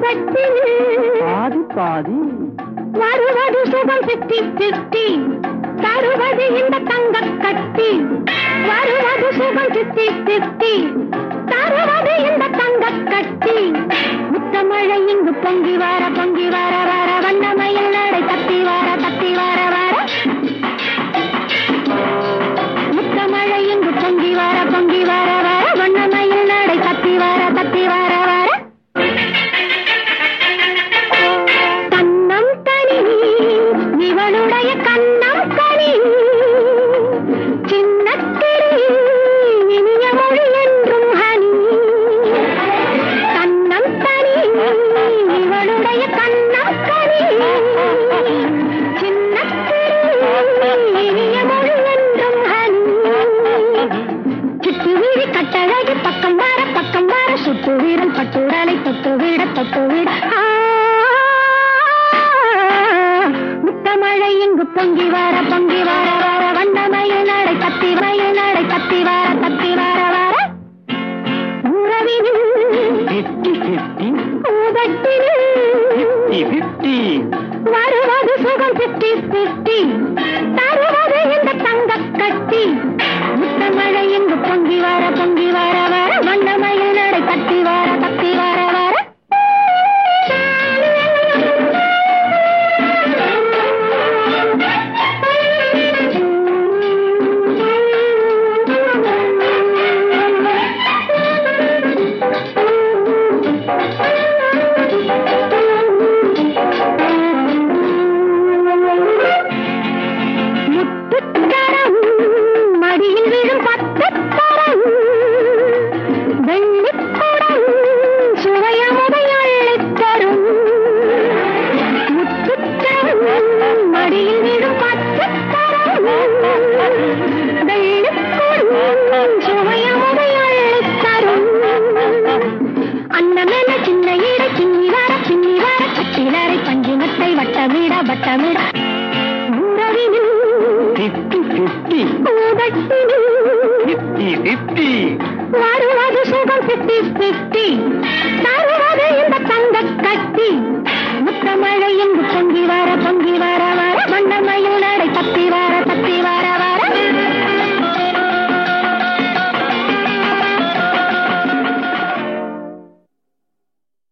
உதட்டில் பாதி பாதி வருவது சுகம் சித்தி சித்தி தருவது இந்த தங்க கட்டி வருவது சுகம் சித்தி சித்தி தருவது இந்த தங்க கட்டி முத்தமழை இங்கு பொங்கி வர பொங்கி வர வர வண்ணமயில் நடை தத்தி வர தத்தி வர வர முத்தமழை இங்கு பொங்கி வர பொங்கி வர வர வண்ணமயில் நடை தத்தி வர தத்தி வர வர கண்ணம் தனி இவளுடைய கண்ணம் தனி சின்னத்திரி இனிய மொழி என்றும் ஹனி கண்ணம் தனி இவளுடைய கண்ணம் தனி சின்னத்திரி இனிய மொழி என்றும் ஹனி சுட்டு வீடு கட்டழகு பக்கம் வார பக்கம் வார சுட்டு வீரல் பட்டுடலை தொட்டு விட தொட்டு விட ஆ, முத்தமழை இங்கு பொங்கி வர பொங்கி வர வர வண்ணமயில் நடை கத்தி மயில் நடை கத்தி வர கத்தி வர வர உறவினில் பிப்டி பிப்டி உதட்டினில் பிப்டி பிப்டி வருவது சுகம் பிப்டி பிப்டி தருவது இந்த தங்க கட்டி முத்தமழை இங்கு பொங்கி வர பொங்கி வர வர வண்ணமயில் நடை கட்டி வர கத்தி வர வர முத்துத்தரம் மடியில் விழும் பத்துத்தரம் வெள்ளிக்குடம் சுவையமுதை அள்ளித் தரும் முத்துத்தரம் மடியில் விழும் பத்துத்தரம் வெள்ளிக்குடம் சுவையமுதை அள்ளித் தரும் அன்னமென சின்ன ஈடை சின்னி வர சின்னி வர கட்டிலரை பஞ்சினத்தை வட்டமிட வட்டமிட உறவினில் பிப்டி பிப்டி உதட்டினில் பிப்டி பிப்டி வருவது சுகம் பிப்டி பிப்டி தருவது இந்த தங்க கட்டி முத்தமழை இங்கு பொங்கி வர பொங்கி வர வர வண்ணமயில் நடை தப்பி வர